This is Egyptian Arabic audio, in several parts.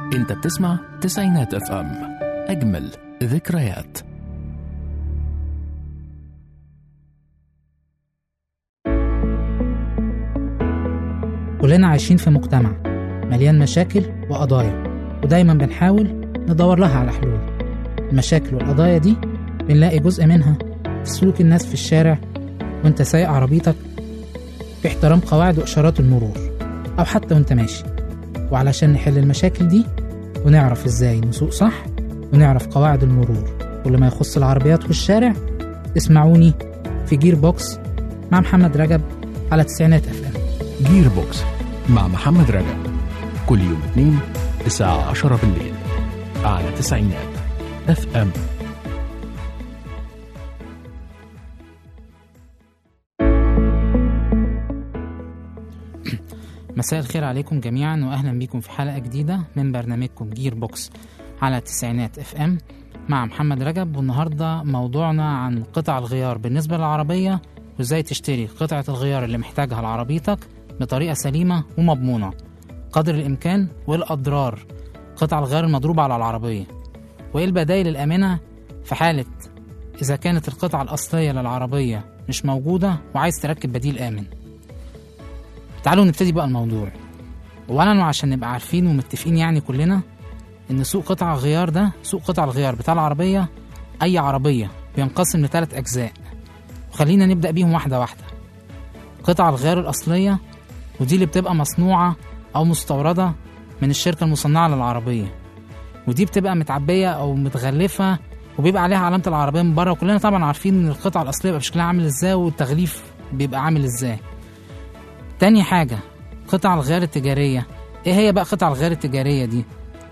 انت بتسمع تسعينات اف ام اجمل ذكريات كلنا عايشين في مجتمع مليان مشاكل وقضايا ودايما بنحاول ندور لها على حلول المشاكل والقضايا دي بنلاقي جزء منها في سلوك الناس في الشارع وانت سايق عربيتك في احترام قواعد وإشارات المرور أو حتى وانت ماشي وعلشان نحل المشاكل دي ونعرف ازاي نسوق صح ونعرف قواعد المرور كل ما يخص العربيات والشارع اسمعوني في جير بوكس مع محمد رجب على تسعينات اف ام جير بوكس مع محمد رجب كل يوم اثنين الساعة 10 بالليل على تسعينات اف ام مساء الخير عليكم جميعا واهلا بيكم في حلقه جديده من برنامجكم جير بوكس على تسعينات اف ام مع محمد رجب والنهارده موضوعنا عن قطع الغيار بالنسبه للعربيه وازاي تشتري قطعه الغيار اللي محتاجها لعربيتك بطريقه سليمه ومضمونه قدر الامكان والاضرار قطع الغيار المضروبه على العربيه وايه البدائل الامنه في حاله اذا كانت القطعه الاصليه للعربيه مش موجوده وعايز تركب بديل امن تعالوا نبتدي بقى الموضوع اولا وعشان نبقى عارفين ومتفقين يعني كلنا ان سوق قطع الغيار ده سوق قطع الغيار بتاع العربيه اي عربيه بينقسم لثلاث اجزاء وخلينا نبدا بيهم واحده واحده قطع الغيار الاصليه ودي اللي بتبقى مصنوعه او مستورده من الشركه المصنعه للعربيه ودي بتبقى متعبيه او متغلفه وبيبقى عليها علامه العربيه من بره وكلنا طبعا عارفين ان القطعه الاصليه بيبقى شكلها عامل ازاي والتغليف بيبقى عامل ازاي تاني حاجة قطع الغيار التجارية ايه هي بقى قطع الغيار التجارية دي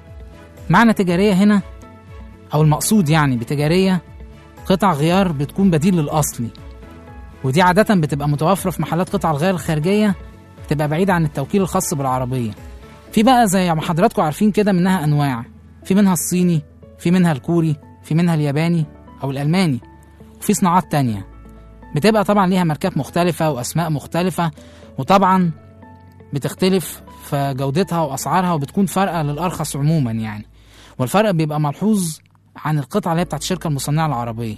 معنى تجارية هنا او المقصود يعني بتجارية قطع غيار بتكون بديل للأصلي ودي عادة بتبقى متوفرة في محلات قطع الغيار الخارجية بتبقى بعيدة عن التوكيل الخاص بالعربية في بقى زي ما حضراتكم عارفين كده منها أنواع في منها الصيني في منها الكوري في منها الياباني أو الألماني وفي صناعات تانية بتبقى طبعا ليها ماركات مختلفة وأسماء مختلفة وطبعا بتختلف في جودتها واسعارها وبتكون فارقه للارخص عموما يعني والفرق بيبقى ملحوظ عن القطعه اللي هي بتاعت الشركه المصنعه العربيه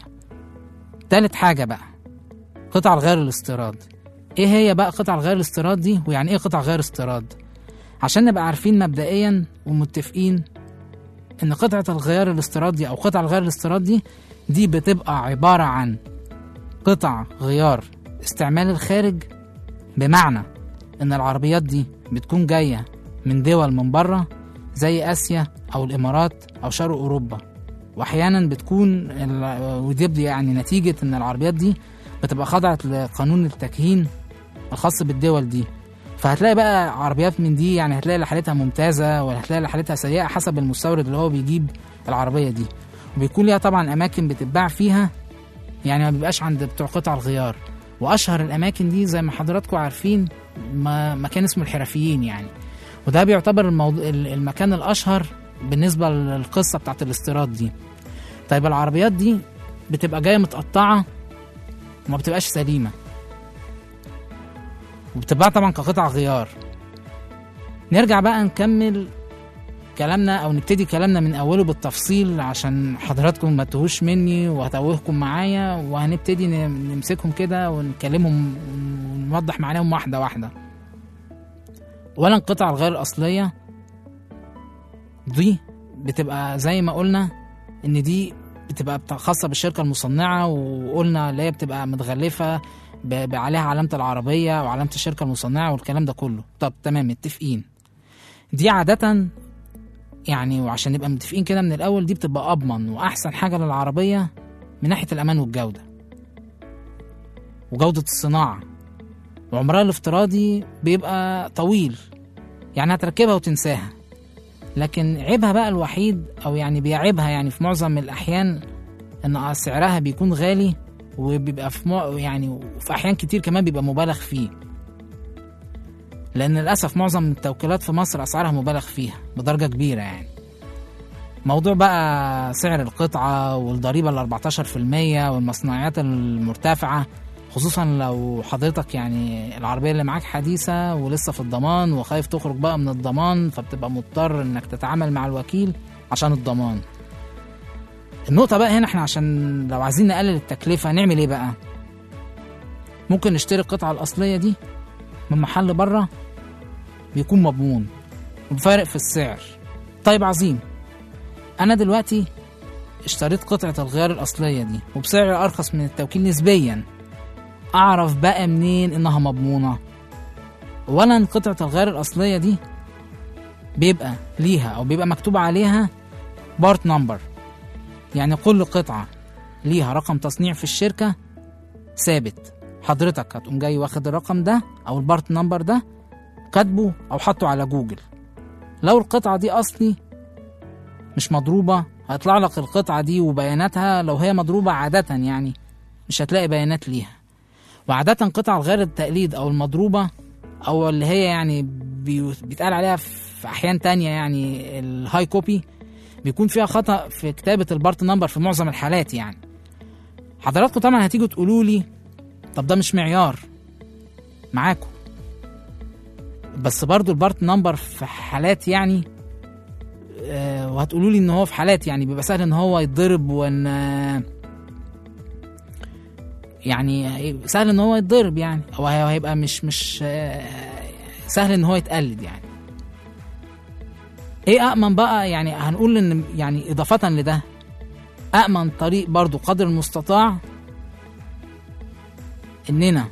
تالت حاجه بقى قطع الغير الاستيراد ايه هي بقى قطع الغير الاستيراد دي ويعني ايه قطع غير استيراد عشان نبقى عارفين مبدئيا ومتفقين ان قطعه الغيار الاستيراد دي او قطع الغير الاستيراد دي دي بتبقى عباره عن قطع غيار استعمال الخارج بمعنى ان العربيات دي بتكون جايه من دول من بره زي اسيا او الامارات او شرق اوروبا واحيانا بتكون ال- ودي يعني نتيجه ان العربيات دي بتبقى خضعت لقانون التكهين الخاص بالدول دي فهتلاقي بقى عربيات من دي يعني هتلاقي اللي حالتها ممتازه ولا هتلاقي اللي حالتها سيئه حسب المستورد اللي هو بيجيب العربيه دي وبيكون ليها طبعا اماكن بتتباع فيها يعني ما بيبقاش عند بتوع قطع الغيار واشهر الاماكن دي زي ما حضراتكم عارفين ما مكان اسمه الحرفيين يعني وده بيعتبر الموضوع المكان الاشهر بالنسبه للقصه بتاعت الاستيراد دي طيب العربيات دي بتبقى جايه متقطعه وما بتبقاش سليمه وبتتباع طبعا كقطع غيار نرجع بقى نكمل كلامنا او نبتدي كلامنا من اوله بالتفصيل عشان حضراتكم ما تتوهوش مني وهتوهكم معايا وهنبتدي ن- نمسكهم كده ونكلمهم ونوضح معناهم واحده واحده اولا قطع الغير الاصليه دي بتبقى زي ما قلنا ان دي بتبقى بتا- خاصه بالشركه المصنعه وقلنا اللي هي بتبقى متغلفه ب- ب- عليها علامه العربيه وعلامه الشركه المصنعه والكلام ده كله طب تمام متفقين دي عاده يعني وعشان نبقى متفقين كده من الاول دي بتبقى اضمن واحسن حاجه للعربيه من ناحيه الامان والجوده وجوده الصناعه وعمرها الافتراضي بيبقى طويل يعني هتركبها وتنساها لكن عيبها بقى الوحيد او يعني بيعيبها يعني في معظم الاحيان ان سعرها بيكون غالي وبيبقى في مع... يعني وفي احيان كتير كمان بيبقى مبالغ فيه لان للاسف معظم التوكيلات في مصر اسعارها مبالغ فيها بدرجه كبيره يعني موضوع بقى سعر القطعه والضريبه ال 14% والمصنعيات المرتفعه خصوصا لو حضرتك يعني العربية اللي معاك حديثة ولسه في الضمان وخايف تخرج بقى من الضمان فبتبقى مضطر انك تتعامل مع الوكيل عشان الضمان النقطة بقى هنا احنا عشان لو عايزين نقلل التكلفة نعمل ايه بقى ممكن نشتري القطعة الأصلية دي من محل بره بيكون مضمون وبفارق في السعر طيب عظيم أنا دلوقتي اشتريت قطعة الغيار الأصلية دي وبسعر أرخص من التوكيل نسبيا أعرف بقى منين إنها مضمونة أولا قطعة الغيار الأصلية دي بيبقى ليها أو بيبقى مكتوب عليها بارت نمبر يعني كل قطعة ليها رقم تصنيع في الشركة ثابت حضرتك هتقوم جاي واخد الرقم ده أو البارت نمبر ده كاتبه أو حاطه على جوجل لو القطعة دي أصلي مش مضروبة هيطلع لك القطعة دي وبياناتها لو هي مضروبة عادة يعني مش هتلاقي بيانات ليها وعادة قطع الغير التقليد أو المضروبة أو اللي هي يعني بي- بيتقال عليها في أحيان تانية يعني الهاي كوبي بيكون فيها خطأ في كتابة البارت نمبر في معظم الحالات يعني حضراتكم طبعا هتيجوا تقولوا لي طب ده مش معيار معاكم بس برضو البارت نمبر في حالات يعني آه، وهتقولوا لي ان هو في حالات يعني بيبقى سهل ان هو يتضرب وان آه، يعني سهل ان هو يتضرب يعني او هي- هيبقى مش مش آه، سهل ان هو يتقلد يعني ايه امن بقى يعني هنقول ان يعني اضافه لده امن طريق برضو قدر المستطاع اننا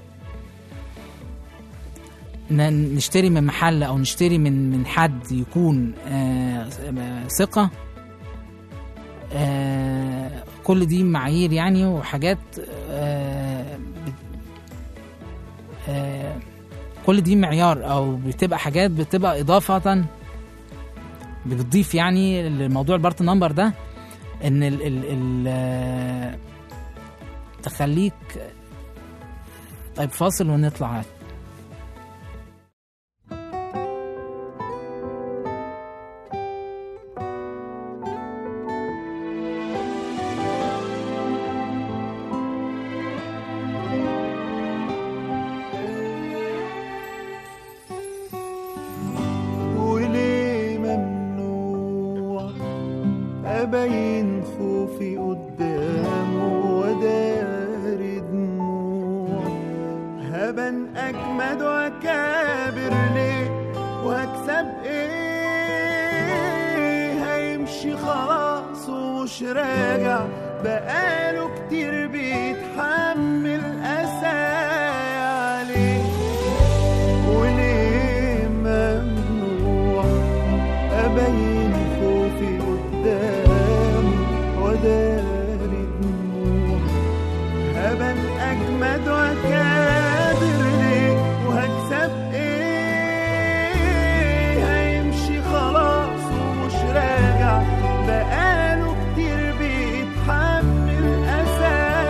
ن- نشتري من محل او نشتري من من حد يكون آه، آه، ثقه آه، كل دي معايير يعني وحاجات آه، بت- آه، كل دي معيار او بتبقى حاجات بتبقى اضافه بتضيف يعني لموضوع البارت نمبر ده ان ال ال ال آه، تخليك طيب فاصل ونطلع وليه ممنوع أبين خوفي قدامه وداري دموع هبن أجمد وأكابر ليه وهكسب إيه هيمشي خلاص ومش راجع بقاله كتير بيتحمل أسايا عليه وليه ممنوع أبين خوفي قدامه وداري دموع هبن أجمد وأكابر ليه وهكسب إيه هيمشي خلاص ومش راجع بقاله كتير بيتحمل أسايا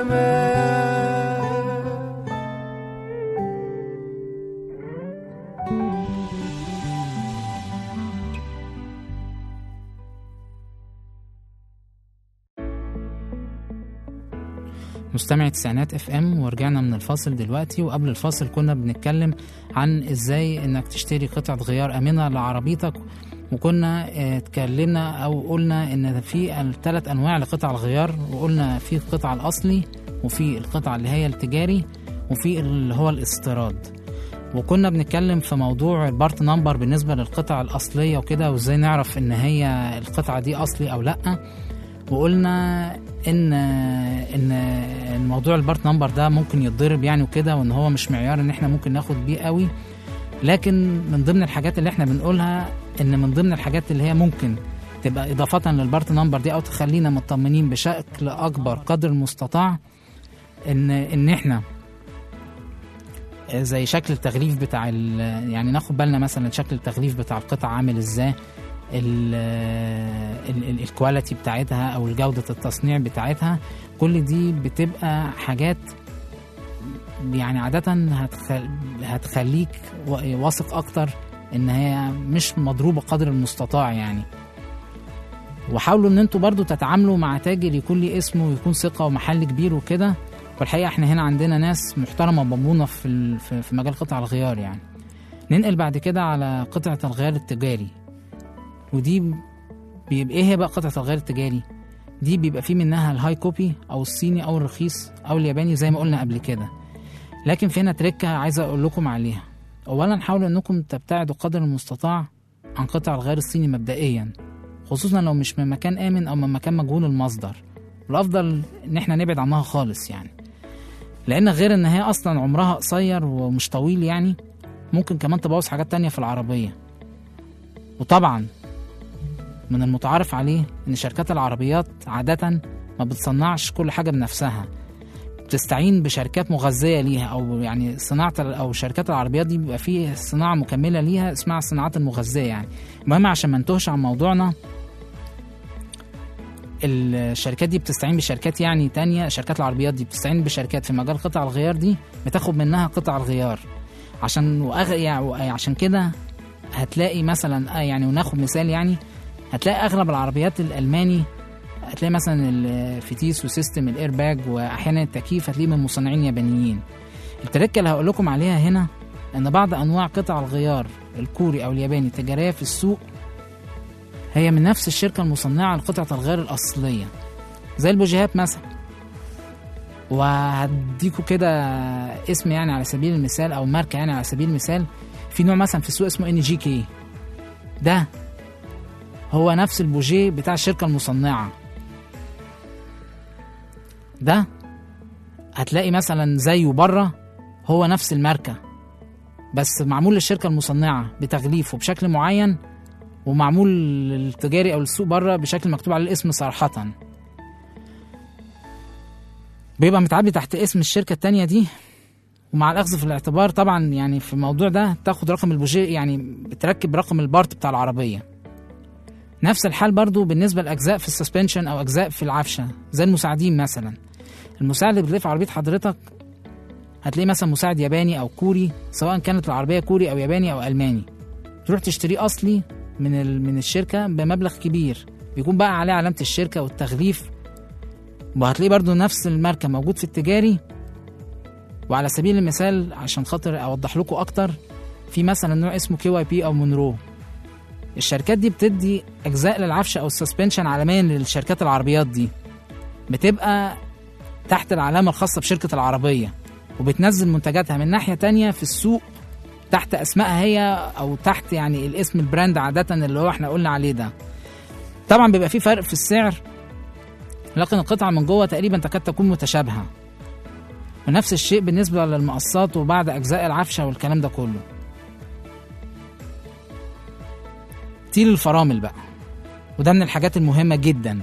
السماء مستمع تسعينات اف ام ورجعنا من الفاصل دلوقتي وقبل الفاصل كنا بنتكلم عن ازاي انك تشتري قطعة غيار امنة لعربيتك وكنا اه، اتكلمنا او قلنا ان في الثلاث انواع لقطع الغيار وقلنا في القطع الاصلي وفي القطع اللي هي التجاري وفي اللي هو الاستيراد وكنا بنتكلم في موضوع البارت نمبر بالنسبة للقطع الأصلية وكده وازاي نعرف ان هي القطعة دي أصلي أو لأ وقلنا ان ان الموضوع البارت نمبر ده ممكن يتضرب يعني وكده وان هو مش معيار ان احنا ممكن ناخد بيه قوي لكن من ضمن الحاجات اللي احنا بنقولها ان من ضمن الحاجات اللي هي ممكن تبقى اضافه للبارت نمبر دي او تخلينا مطمنين بشكل اكبر قدر المستطاع ان ان احنا زي شكل التغليف بتاع ال- يعني ناخد بالنا مثلا شكل التغليف بتاع القطعه عامل ازاي ال- ال- ال- الكواليتي بتاعتها او جوده التصنيع بتاعتها كل دي بتبقى حاجات يعني عاده هتخل... هتخليك و- واثق اكتر ان هي مش مضروبه قدر المستطاع يعني وحاولوا ان انتوا برضو تتعاملوا مع تاجر يكون ليه اسمه ويكون ثقه ومحل كبير وكده والحقيقه احنا هنا عندنا ناس محترمه بمونه في ال- في في مجال قطع الغيار يعني ننقل بعد كده على قطعه الغيار التجاري ودي بيبقى ايه هي بقى قطعه الغيار التجاري دي بيبقى فيه منها الهاي كوبي او الصيني او الرخيص او الياباني زي ما قلنا قبل كده لكن في هنا تركه عايز اقول لكم عليها اولا حاولوا انكم تبتعدوا قدر المستطاع عن قطع الغيار الصيني مبدئيا خصوصا لو مش من مكان امن او من مكان مجهول المصدر الافضل ان احنا نبعد عنها خالص يعني لان غير ان هي اصلا عمرها قصير ومش طويل يعني ممكن كمان تبوظ حاجات تانية في العربية وطبعا من المتعارف عليه ان شركات العربيات عادة ما بتصنعش كل حاجة بنفسها بتستعين بشركات مغذية ليها او يعني صناعة او شركات العربيات دي بيبقى فيه صناعة مكملة ليها اسمها الصناعات المغذية يعني المهم عشان ما نتوهش عن موضوعنا الشركات دي بتستعين بشركات يعني تانية شركات العربيات دي بتستعين بشركات في مجال قطع الغيار دي بتاخد منها قطع الغيار عشان وأغ... يعني عشان كده هتلاقي مثلا آه يعني وناخد مثال يعني هتلاقي اغلب العربيات الالماني هتلاقي مثلا الفتيس وسيستم الايرباج واحيانا التكييف هتلاقيه من مصنعين يابانيين التركه اللي هقول لكم عليها هنا ان بعض انواع قطع الغيار الكوري او الياباني التجاريه في السوق هي من نفس الشركه المصنعه لقطعه الغيار الاصليه زي البوجيهات مثلا وهديكوا كده اسم يعني على سبيل المثال او ماركه يعني على سبيل المثال في نوع مثلا في السوق اسمه ان جي كي ده هو نفس البوجيه بتاع الشركه المصنعه ده هتلاقي مثلا زيه بره هو نفس الماركه بس معمول للشركه المصنعه بتغليفه بشكل معين ومعمول للتجاري او للسوق بره بشكل مكتوب عليه الاسم صراحه بيبقى متعبي تحت اسم الشركه التانية دي ومع الاخذ في الاعتبار طبعا يعني في الموضوع ده تاخد رقم البوجيه يعني بتركب رقم البارت بتاع العربيه نفس الحال برضو بالنسبه لاجزاء في السسبنشن او اجزاء في العفشه زي المساعدين مثلا المساعد اللي بتلاقيه في عربيه حضرتك هتلاقيه مثلا مساعد ياباني او كوري سواء كانت العربيه كوري او ياباني او الماني تروح تشتريه اصلي من ال... من الشركه بمبلغ كبير بيكون بقى عليه علامه الشركه والتغليف وهتلاقيه برضو نفس الماركه موجود في التجاري وعلى سبيل المثال عشان خاطر اوضح لكم اكتر في مثلا نوع اسمه كي واي بي او مونرو الشركات دي بتدي اجزاء للعفشه او السسبنشن عالميا للشركات العربيات دي بتبقى تحت العلامه الخاصه بشركه العربيه وبتنزل منتجاتها من ناحيه تانية في السوق تحت اسمائها هي او تحت يعني الاسم البراند عاده اللي هو احنا قلنا عليه ده طبعا بيبقى في فرق في السعر لكن القطعه من جوه تقريبا تكاد تكون متشابهه ونفس الشيء بالنسبه للمقصات وبعد اجزاء العفشه والكلام ده كله تيل الفرامل بقى وده من الحاجات المهمة جدا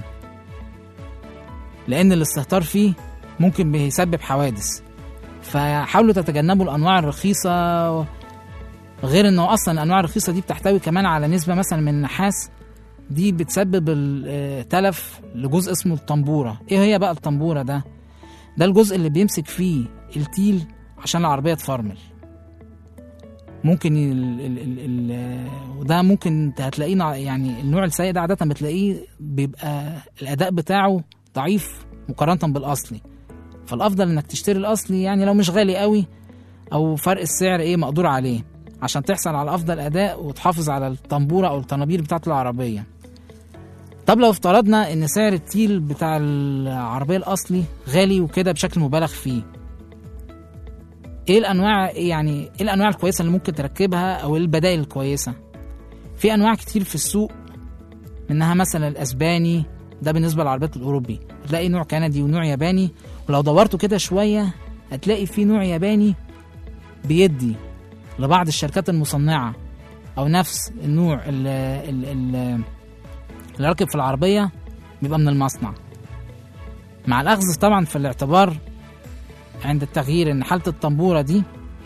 لأن الاستهتار فيه ممكن بيسبب حوادث فحاولوا تتجنبوا الأنواع الرخيصة غير إنه أصلا الأنواع الرخيصة دي بتحتوي كمان على نسبة مثلا من النحاس دي بتسبب التلف لجزء اسمه الطنبورة إيه هي بقى الطنبورة ده؟ ده الجزء اللي بيمسك فيه التيل عشان العربية تفرمل ممكن ال ال ال ال وده ممكن انت هتلاقيه نوع- يعني النوع السيء ده عادة بتلاقيه بيبقى الأداء بتاعه ضعيف مقارنة بالأصلي فالأفضل إنك تشتري الأصلي يعني لو مش غالي قوي أو فرق السعر إيه مقدور عليه عشان تحصل على أفضل أداء وتحافظ على الطنبورة أو الطنابير بتاعة العربية طب لو افترضنا ان سعر التيل بتاع العربيه الاصلي غالي وكده بشكل مبالغ فيه ايه الانواع يعني ايه الانواع الكويسه اللي ممكن تركبها او إيه البدائل الكويسه في انواع كتير في السوق منها مثلا الاسباني ده بالنسبه للعربيات الاوروبي هتلاقي نوع كندي ونوع ياباني ولو دورتوا كده شويه هتلاقي في نوع ياباني بيدي لبعض الشركات المصنعه او نفس النوع ال ال ال اللي راكب في العربية بيبقى من المصنع مع الأخذ طبعا في الاعتبار عند التغيير إن حالة الطنبورة دي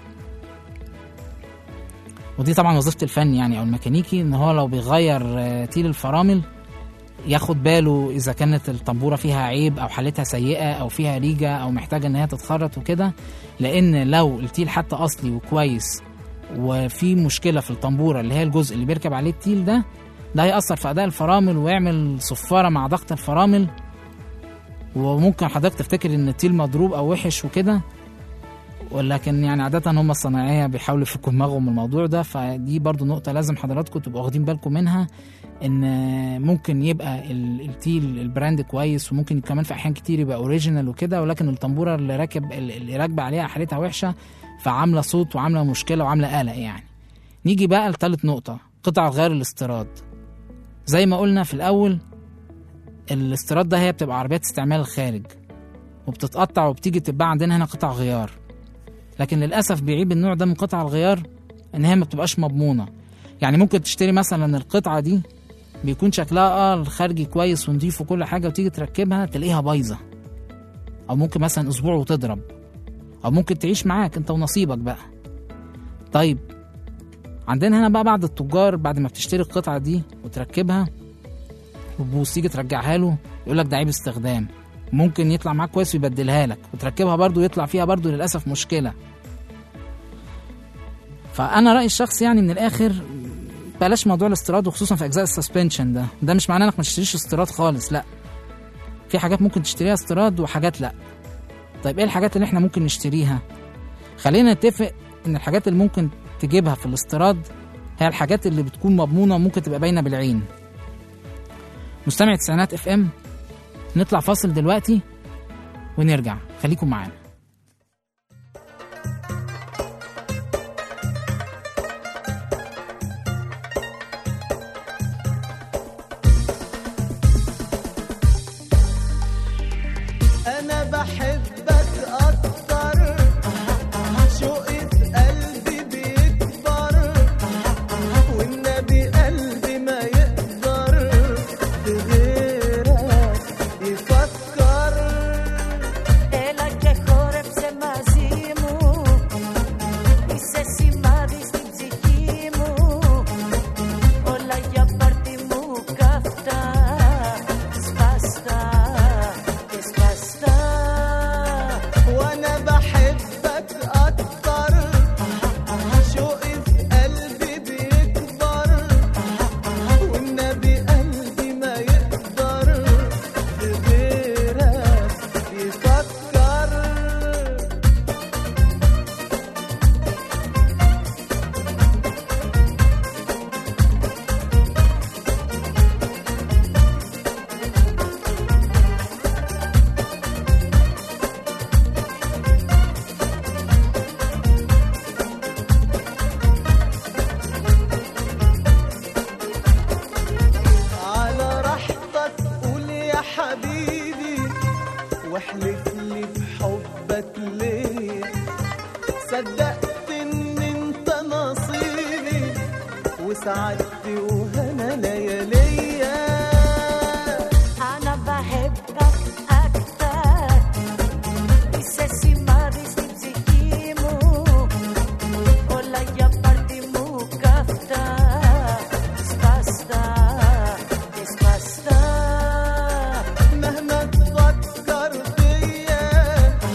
ودي طبعا وظيفة الفني يعني أو الميكانيكي إن هو لو بيغير آه، تيل الفرامل ياخد باله إذا كانت الطنبورة فيها عيب أو حالتها سيئة أو فيها ريجة أو محتاجة إن هي تتخرط وكده لأن لو التيل حتى أصلي وكويس وفي مشكلة في الطنبورة اللي هي الجزء اللي بيركب عليه التيل ده ده هيأثر في أداء الفرامل ويعمل صفارة مع ضغط الفرامل وممكن حضرتك تفتكر إن التيل مضروب أو وحش وكده ولكن يعني عادة هم الصناعية بيحاولوا يفكوا دماغهم من الموضوع ده فدي برضو نقطة لازم حضراتكم تبقوا واخدين بالكم منها إن ممكن يبقى ال- التيل البراند كويس وممكن كمان في أحيان كتير يبقى أوريجينال وكده ولكن الطنبورة اللي راكب اللي راكبة عليها حالتها وحشة فعاملة صوت وعاملة مشكلة وعاملة قلق يعني نيجي بقى لتالت نقطة قطع غير الاستيراد زي ما قلنا في الأول الاستيراد ده هي بتبقى عربيات استعمال الخارج وبتتقطع وبتيجي تتباع عندنا هنا قطع غيار لكن للأسف بيعيب النوع ده من قطع الغيار إن هي ما بتبقاش مضمونة يعني ممكن تشتري مثلا القطعة دي بيكون شكلها اه الخارجي كويس ونضيف وكل حاجة وتيجي تركبها تلاقيها بايظة أو ممكن مثلا أسبوع وتضرب أو ممكن تعيش معاك أنت ونصيبك بقى طيب عندنا هنا بقى بعض التجار بعد ما بتشتري القطعة دي وتركبها وتبوظ تيجي ترجعها له يقول لك ده عيب استخدام ممكن يطلع معاك كويس ويبدلها لك وتركبها برضو يطلع فيها برضو للأسف مشكلة فأنا رأيي الشخصي يعني من الآخر بلاش موضوع الاستيراد وخصوصا في أجزاء السسبنشن ده ده مش معناه إنك ما تشتريش استيراد خالص لا في حاجات ممكن تشتريها استيراد وحاجات لا طيب ايه الحاجات اللي احنا ممكن نشتريها خلينا نتفق ان الحاجات اللي ممكن تجيبها في الاستيراد هي الحاجات اللي بتكون مضمونه وممكن تبقى باينه بالعين مستمع تسعينات اف ام نطلع فاصل دلوقتي ونرجع خليكم معانا انا بحبك اكتر شوقي في قلبي بيكبر والنبي قلبي ما يقدر في غيرك يفكر Έλα και χόρεψε μαζί μου Είσαι σημάδι στην ψυχή μου Όλα για πάρτι μου καυτά Σπαστά και σπαστά وانا بحبك اكتر شوقي في قلبي بيكبر والنبي قلبي ما يقدر في غيرك يفكر على راحتك قول يا حبيبي واحلف لي في حبك ليه صدقت ان انت نصيبي وسعدتي وهنا لياليا Άνα بحبك أكتر Είσαι σημάδι στην ψυχή μου Όλα για πάρτι μου καυτά Σπαστά και σπαστά مهما تفكر فيا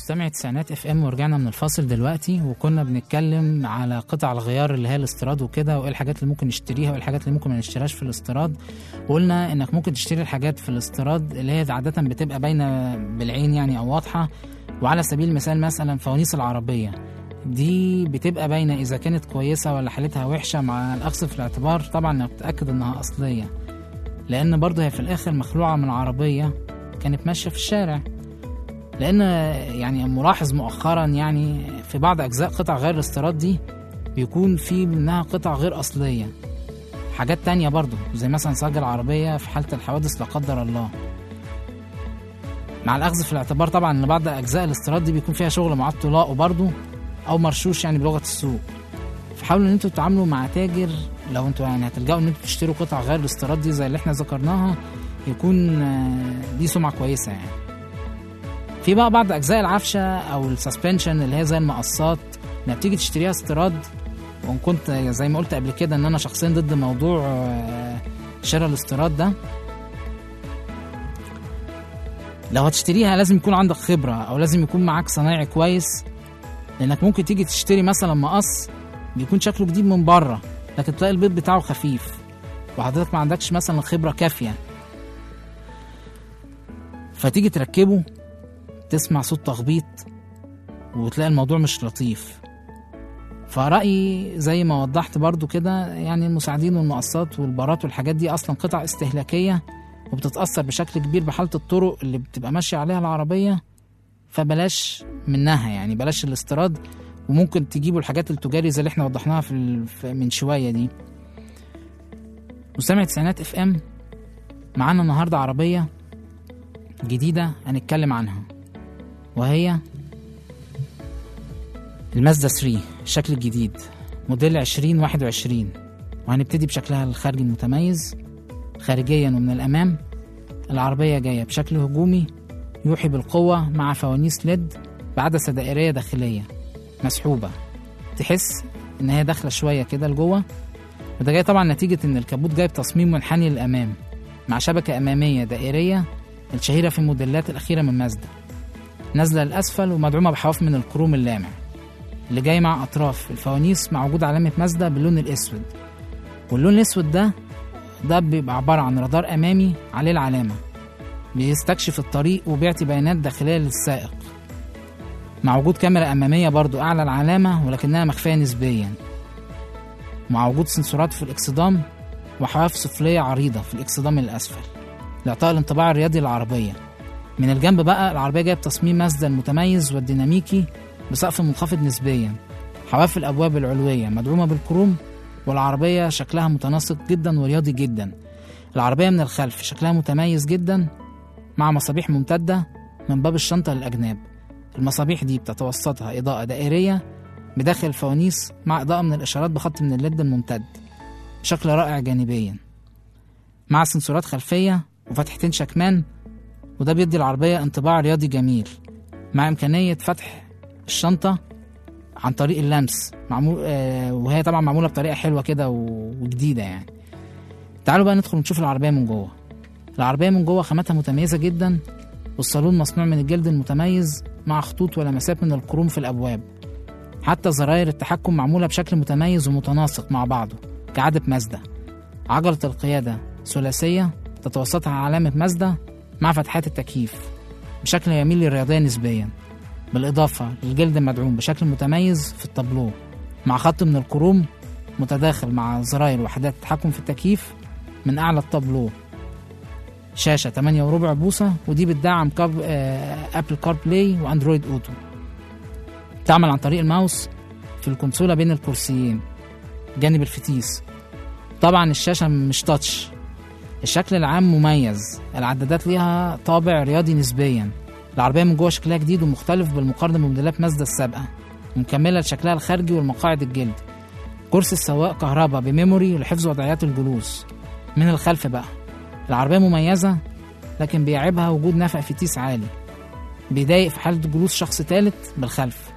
مستمع تسعينات اف ام ورجعنا من الفاصل دلوقتي وكنا بنتكلم على قطع الغيار اللي هي الاستيراد وكده وايه الحاجات اللي ممكن نشتريها وايه الحاجات اللي ممكن ما نشتريهاش في الاستيراد وقلنا انك ممكن تشتري الحاجات في الاستيراد اللي هي عادة بتبقى باينة بالعين يعني او واضحة وعلى سبيل المثال مثلا فوانيس العربية دي بتبقى باينة إذا كانت كويسة ولا حالتها وحشة مع الأخذ في الاعتبار طبعا إنك تتأكد إنها أصلية لأن برضه هي في الآخر مخلوعة من عربية كانت ماشية في الشارع لان يعني ملاحظ مؤخرا يعني في بعض اجزاء قطع غير الاستيراد دي بيكون في منها قطع غير اصليه حاجات تانية برضو زي مثلا صاج العربية في حالة الحوادث لا قدر الله مع الأخذ في الاعتبار طبعا إن بعض أجزاء الاستيراد دي بيكون فيها شغل معاد طلاق برضو أو مرشوش يعني بلغة السوق فحاولوا إن أنتوا تتعاملوا مع تاجر لو أنتوا يعني هتلجأوا إن أنتوا تشتروا قطع غير الاستيراد دي زي اللي إحنا ذكرناها يكون آه، دي سمعة كويسة يعني في بقى بعض اجزاء العفشه او السسبنشن اللي هي زي المقصات لما بتيجي تشتريها استيراد وان كنت زي ما قلت قبل كده ان انا شخصيا ضد موضوع آه، شراء الاستيراد ده لو هتشتريها لازم يكون عندك خبره او لازم يكون معاك صنايعي كويس لانك ممكن تيجي تشتري مثلا مقص بيكون شكله جديد من بره لكن تلاقي البيض بتاعه خفيف وحضرتك ما عندكش مثلا خبره كافيه فتيجي تركبه تسمع صوت تخبيط وتلاقي الموضوع مش لطيف فرأيي زي ما وضحت برضو كده يعني المساعدين والمقصات والبارات والحاجات دي أصلا قطع استهلاكية وبتتأثر بشكل كبير بحالة الطرق اللي بتبقى ماشية عليها العربية فبلاش منها يعني بلاش الاستيراد وممكن تجيبوا الحاجات التجاري زي اللي احنا وضحناها في ال- في- من شوية دي مستمع تسعينات اف ام معانا النهاردة عربية جديدة هنتكلم عنها وهي المازدا 3 الشكل الجديد موديل 2021 وهنبتدي بشكلها الخارجي المتميز خارجيا ومن الأمام العربية جاية بشكل هجومي يوحي بالقوة مع فوانيس ليد بعدسة دائرية داخلية مسحوبة تحس إن هي داخلة شوية كده لجوه وده جاي طبعا نتيجة إن الكابوت جايب تصميم منحني للأمام مع شبكة أمامية دائرية الشهيرة في الموديلات الأخيرة من مازدا نازلة للأسفل ومدعومة بحواف من الكروم اللامع اللي جاي مع أطراف الفوانيس مع وجود علامة مازدا باللون الأسود واللون الأسود ده ده بيبقى عبارة عن رادار أمامي عليه العلامة بيستكشف الطريق وبيعطي بيانات داخلية للسائق مع وجود كاميرا أمامية برضو أعلى العلامة ولكنها مخفية نسبيا مع وجود سنسورات في الإكسدام وحواف سفلية عريضة في الإكسدام الأسفل لإعطاء الانطباع الرياضي للعربية من الجنب بقى العربية جاية بتصميم مازدا المتميز والديناميكي بسقف منخفض نسبيا حواف الأبواب العلوية مدعومة بالكروم والعربية شكلها متناسق جدا ورياضي جدا العربية من الخلف شكلها متميز جدا مع مصابيح ممتدة من باب الشنطة للأجناب المصابيح دي بتتوسطها إضاءة دائرية بداخل الفوانيس مع إضاءة من الإشارات بخط من الليد الممتد بشكل رائع جانبيا مع سنسورات خلفية وفتحتين شكمان وده بيدي العربية انطباع رياضي جميل مع إمكانية فتح الشنطة عن طريق اللمس معمول آه وهي طبعا معمولة بطريقة حلوة كده و- وجديدة يعني تعالوا بقى ندخل نشوف العربية من جوه العربية من جوه خاماتها متميزة جدا والصالون مصنوع من الجلد المتميز مع خطوط ولمسات من الكروم في الأبواب حتى زراير التحكم معمولة بشكل متميز ومتناسق مع بعضه كعادة مازدا عجلة القيادة ثلاثية تتوسطها علامة مازدا مع فتحات التكييف بشكل يميل للرياضية نسبيا بالإضافة للجلد المدعوم بشكل متميز في التابلو مع خط من الكروم متداخل مع زراير وحدات التحكم في التكييف من أعلى التابلو شاشة 8 وربع بوصة ودي بتدعم كاب آه أبل كار بلاي وأندرويد أوتو تعمل عن طريق الماوس في الكونسولة بين الكرسيين جانب الفتيس طبعا الشاشة مش تاتش الشكل العام مميز العدادات ليها طابع رياضي نسبيا العربية من جوه شكلها جديد ومختلف بالمقارنة بموديلات مازدا السابقة ومكملة لشكلها الخارجي والمقاعد الجلد كرسي السواق كهرباء بميموري لحفظ وضعيات الجلوس من الخلف بقى العربية مميزة لكن بيعيبها وجود نفق فتيس عالي بيضايق في حالة جلوس شخص ثالث بالخلف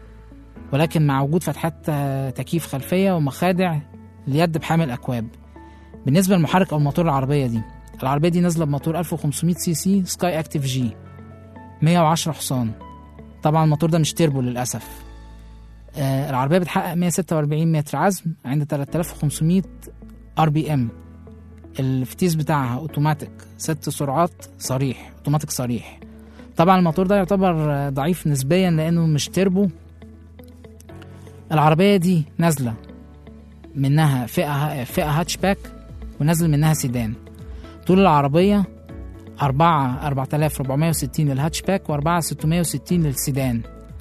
ولكن مع وجود فتحات آه، تكييف خلفية ومخادع اليد بحامل أكواب بالنسبة للمحرك أو الموتور العربية دي العربية دي نازلة بموتور 1500 سي سي سكاي أكتيف جي 110 حصان طبعا الموتور ده مش تيربو للاسف آه العربيه بتحقق 146 متر عزم عند 3500 ار بي ام الفتيس بتاعها اوتوماتيك ست سرعات صريح اوتوماتيك صريح طبعا الموتور ده يعتبر آه، ضعيف نسبيا لانه مش تيربو العربيه دي نازله منها فئه فئه هاتشباك ونازل منها سيدان طول العربيه 4 4460 للهاتشباك و4 660 للسيدان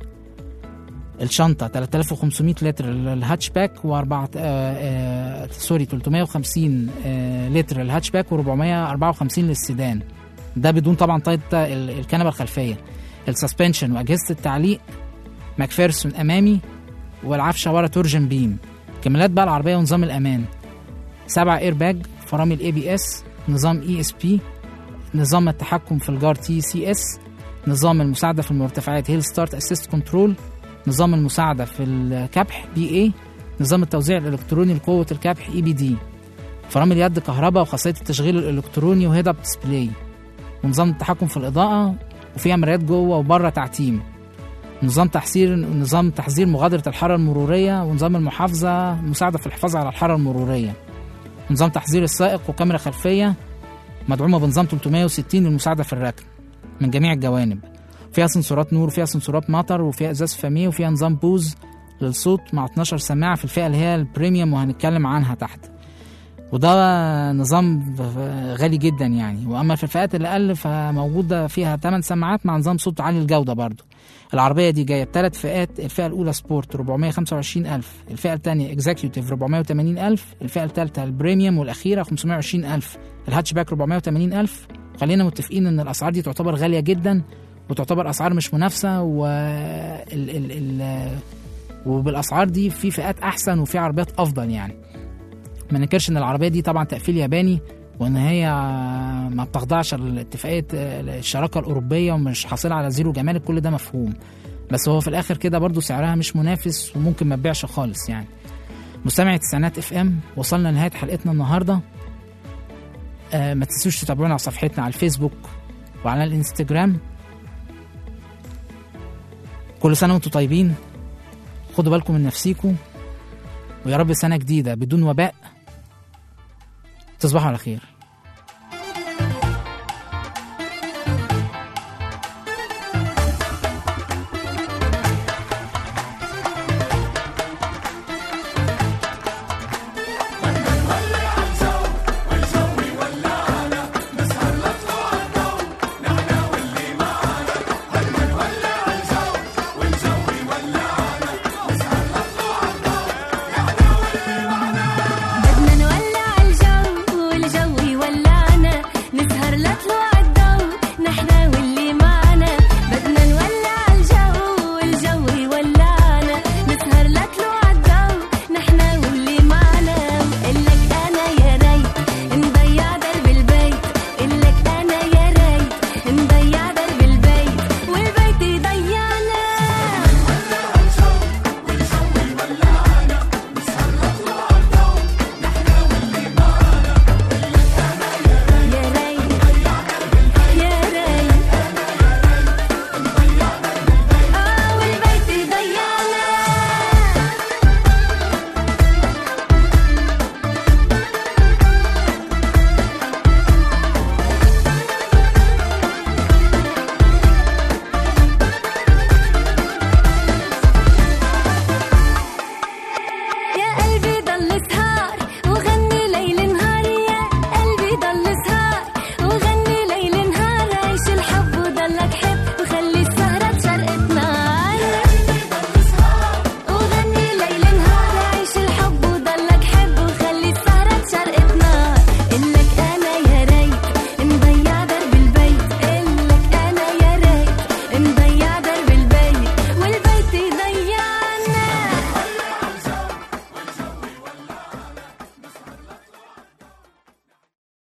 الشنطة 3500 لتر للهاتشباك و4 آه آه سوري 350 آه لتر للهاتشباك و454 للسيدان ده بدون طبعا طاية ال- الكنبة الخلفية السسبنشن وأجهزة التعليق ماكفيرسون أمامي والعفشة ورا تورجن بيم كمالات بقى العربية ونظام الأمان سبع اير باج فرامل اي بي اس نظام اي اس بي نظام التحكم في الجار تي سي اس نظام المساعدة في المرتفعات هيل ستارت اسيست كنترول نظام المساعدة في الكبح بي اي نظام التوزيع الإلكتروني لقوة الكبح اي بي دي فرامل يد كهرباء وخاصية التشغيل الإلكتروني وهيد اب ديسبلاي ونظام التحكم في الإضاءة وفيها مرايات جوه وبره تعتيم نظام تحذير نظام تحذير مغادرة الحارة المرورية ونظام المحافظة مساعدة في الحفاظ على الحارة المرورية نظام تحذير السائق وكاميرا خلفية مدعومة بنظام 360 للمساعدة في الركن من جميع الجوانب فيها سنسورات نور وفيها سنسورات مطر وفيها ازاز فاميه وفيها نظام بوز للصوت مع 12 سماعه في الفئه اللي هي البريميوم وهنتكلم عنها تحت وده نظام غالي جدا يعني واما في الفئات اللي اقل فموجوده فيها 8 سماعات مع نظام صوت عالي الجوده برضو العربيه دي جايه بثلاث فئات الفئه الاولى سبورت 425000 الفئه الثانيه اكزيكيوتيف 480000 الفئه الثالثه البريميوم والاخيره 520000 الهاتشباك 480000 خلينا متفقين ان الاسعار دي تعتبر غاليه جدا وتعتبر اسعار مش منافسه و ال... ال... ال... وبالاسعار دي في فئات احسن وفي عربيات افضل يعني ما ننكرش ان العربيه دي طبعا تقفيل ياباني وان هي ما بتخضعش لاتفاقيه الشراكه الاوروبيه ومش حاصله على زيرو جمارك كل ده مفهوم بس هو في الاخر كده برضو سعرها مش منافس وممكن ما تبيعش خالص يعني مستمعي تسعينات اف ام وصلنا لنهايه حلقتنا النهارده آه ما تنسوش تتابعونا على صفحتنا على الفيسبوك وعلى الانستجرام كل سنه وانتم طيبين خدوا بالكم من نفسيكم ويا رب سنه جديده بدون وباء تصبحوا على خير